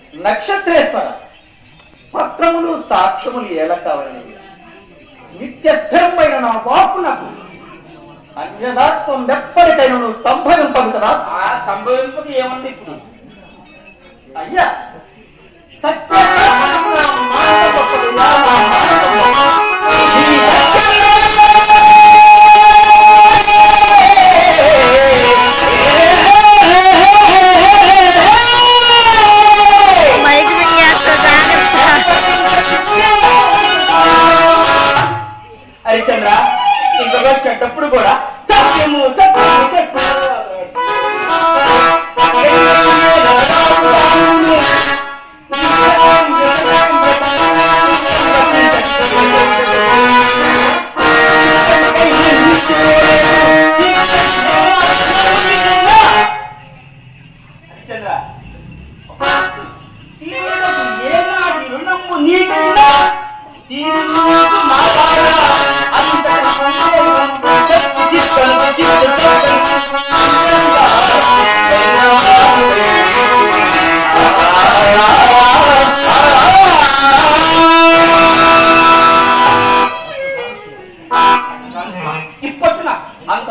నక్షత్రేశ్వర పత్రములు సాక్ష్యములు ఎలా కావాలని నిత్య స్థిరమైన నా వాక్కునకు అన్యదాత్వం ఎప్పటికైనా నువ్వు సంభవింపదు కదా ఆ సంభవింపక ఏముంది ఇప్పుడు అయ్యా సత్య మాట గొప్పది, నా మాట గొప్పది. ఈ సత్యం మైక్ మింగేస్తా జాగ్రత్త హరిచంద్ర ఇంకొక వచ్చేటప్పుడు కూడా సత్యము సత్యము చెప్పు హరిచంద్ర తీరులకు ఏనాటి రుణము నీకున్నా తీరును